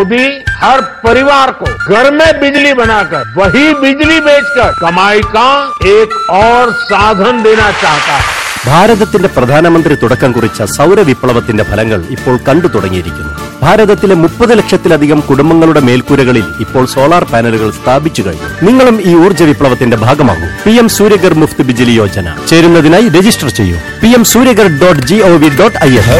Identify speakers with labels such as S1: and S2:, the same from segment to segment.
S1: मोदी हर परिवार को घर में बिजली बनाकर वही बिजली बेचकर कमाई का एक और साधन देना चाहता है
S2: ഭാരതത്തിന്റെ പ്രധാനമന്ത്രി തുടക്കം കുറിച്ച സൗരവിപ്ലവത്തിന്റെ ഫലങ്ങൾ ഇപ്പോൾ കണ്ടു തുടങ്ങിയിരിക്കുന്നു ഭാരതത്തിലെ മുപ്പത് ലക്ഷത്തിലധികം കുടുംബങ്ങളുടെ മേൽക്കൂരകളിൽ ഇപ്പോൾ സോളാർ പാനലുകൾ സ്ഥാപിച്ചു കഴിഞ്ഞു നിങ്ങളും ഈ ഊർജ്ജ വിപ്ലവത്തിന്റെ ഭാഗമാകൂ പി എം സൂര്യഗർ മുഫ്ത് ബിജിലി യോജന ചേരുന്നതിനായി രജിസ്റ്റർ ചെയ്യൂ P M Suryaghar dot G O V dot I N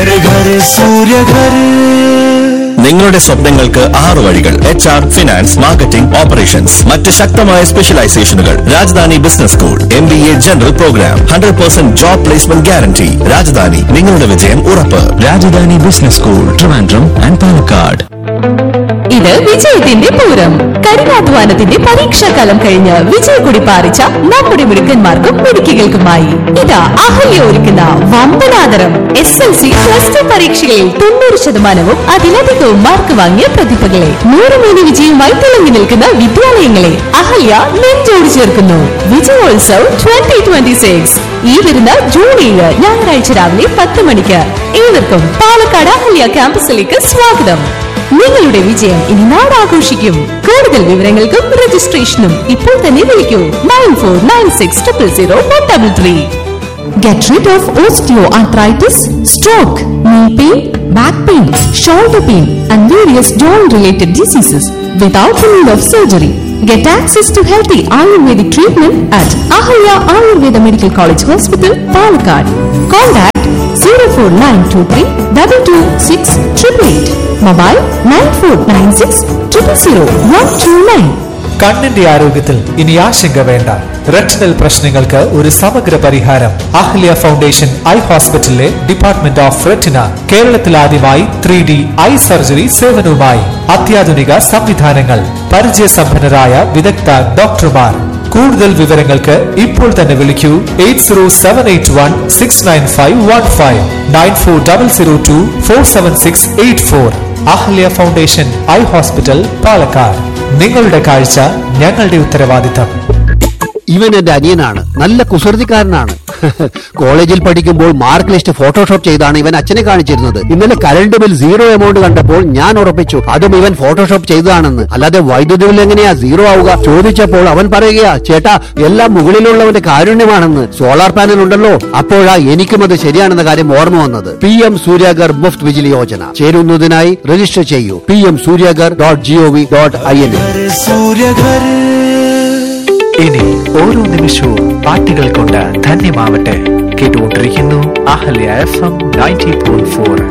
S3: നിങ്ങളുടെ സ്വപ്നങ്ങൾക്ക് ആറ് വഴികൾ H R finance marketing operations മറ്റ് ശക്തമായ സ്പെഷ്യലൈസേഷനുകൾ Rajadhani business school M B A general programme hundred percent job placement guarantee Rajadhani നിങ്ങളുടെ വിജയം ഉറപ്പ് Rajadhani business school Trivandrum and Palakkad
S4: ഇത് വിജയത്തിന്റെ പൂരം കഠിനാധ്വാനത്തിന്റെ പരീക്ഷാകാലം കഴിഞ്ഞ് വിജയക്കൊടി പാറിച്ച നമ്മുടെ മിടുക്കന്മാർക്കും മിടുക്കികൾക്കുമായി ഇതാ അഹല്യ ഒരുക്കുന്ന വമ്പനാദരം S L C plus two പരീക്ഷകളിൽ തൊണ്ണൂറ് ശതമാനവും അതിലധികവും മാർക്ക് വാങ്ങിയ പ്രതിഭകളെ നൂറുമൂന്ന് വിജയവുമായി തിളങ്ങി നിൽക്കുന്ന വിദ്യാലയങ്ങളെ അഹല്യ നെഞ്ചോട് ചേർക്കുന്നു വിജയോത്സവ് ട്വന്റി ട്വന്റി സിക്സ് ഈ വരുന്ന ജൂൺ ഏഴ് ഞായറാഴ്ച രാവിലെ പത്ത് മണിക്ക് ഏവർക്കും പാലക്കാട് അഹല്യ ക്യാമ്പസിലേക്ക് സ്വാഗതം നിങ്ങളുടെ വിജയം ഇനി നാടാഘോഷിക്കും കൂടുതൽ വിവരങ്ങൾക്കും രജിസ്ട്രേഷനും ഇപ്പോൾ തന്നെ വിളിക്കൂ nine four nine six triple zero one double three Get rid of osteoarthritis, stroke, knee pain, back pain, shoulder pain, and various joint-related diseases without the need of surgery. Get access to healthy Ayurvedic treatment at Ahalya Ayurveda Medical College Hospital, Palakkad. Contact 04923 226 888. Mobile 9496 000 129.
S5: കണ്ണിന്റെ ആരോഗ്യത്തിൽ ഇനി ആശങ്ക വേണ്ട retinal പ്രശ്നങ്ങൾക്ക് ഒരു സമഗ്ര പരിഹാരം Ahalya foundation eye ഹോസ്പിറ്റലിലെ ഡിപ്പാർട്ട്മെന്റ് ഓഫ് റെറ്റിന കേരളത്തിൽ ആദ്യമായി ത്രീ ഡി ഐ സർജറി സേവനവുമായി അത്യാധുനിക സംവിധാനങ്ങൾ പരിചയസമ്പന്നരായ വിദഗ്ധ ഡോക്ടർമാർ കൂടുതൽ വിവരങ്ങൾക്ക് ഇപ്പോൾ തന്നെ വിളിക്കൂ eight zero seven eight one six nine five one five nine four double zero two four seven six eight four Ahalya foundation eye hospital Palakkad നിങ്ങളുടെ കാഴ്ച ഞങ്ങളുടെ ഉത്തരവാദിത്തം
S6: ഇവൻ എന്റെ അനിയനാണ് നല്ല കുസൃതിക്കാരനാണ് കോളേജിൽ പഠിക്കുമ്പോൾ മാർക്ക് ലിസ്റ്റ് ഫോട്ടോഷോപ്പ് ചെയ്താണ് ഇവൻ അച്ഛനെ കാണിച്ചിരുന്നത് ഇന്നലെ കറണ്ട് ബിൽ സീറോ എമൗണ്ട് കണ്ടപ്പോൾ ഞാൻ ഉറപ്പിച്ചു അതും ഇവൻ ഫോട്ടോഷോപ്പ് ചെയ്തതാണെന്ന് അല്ലാതെ വൈദ്യുതി ബിൽ എങ്ങനെയാ സീറോ ആവുക ചോദിച്ചപ്പോൾ അവൻ പറയുകയാ ചേട്ടാ എല്ലാം മുകളിലുള്ളവന്റെ കാരുണ്യമാണെന്ന് സോളാർ പാനൽ ഉണ്ടല്ലോ അപ്പോഴാ എനിക്കും അത് ശരിയാണെന്ന കാര്യം ഓർമ്മ വന്നത് പി എം സൂര്യാഗർ മുഫ്ത് വിജിലി യോജന ചേരുന്നതിനായി രജിസ്റ്റർ ചെയ്യൂ P M Suryaghar dot G O V dot I N
S5: ഇനി ഓരോ നിമിഷവും പാട്ടുകൾ കൊണ്ട് ധന്യമാവട്ടെ കേട്ടുകൊണ്ടിരിക്കുന്നു Ahalya F M ninety point four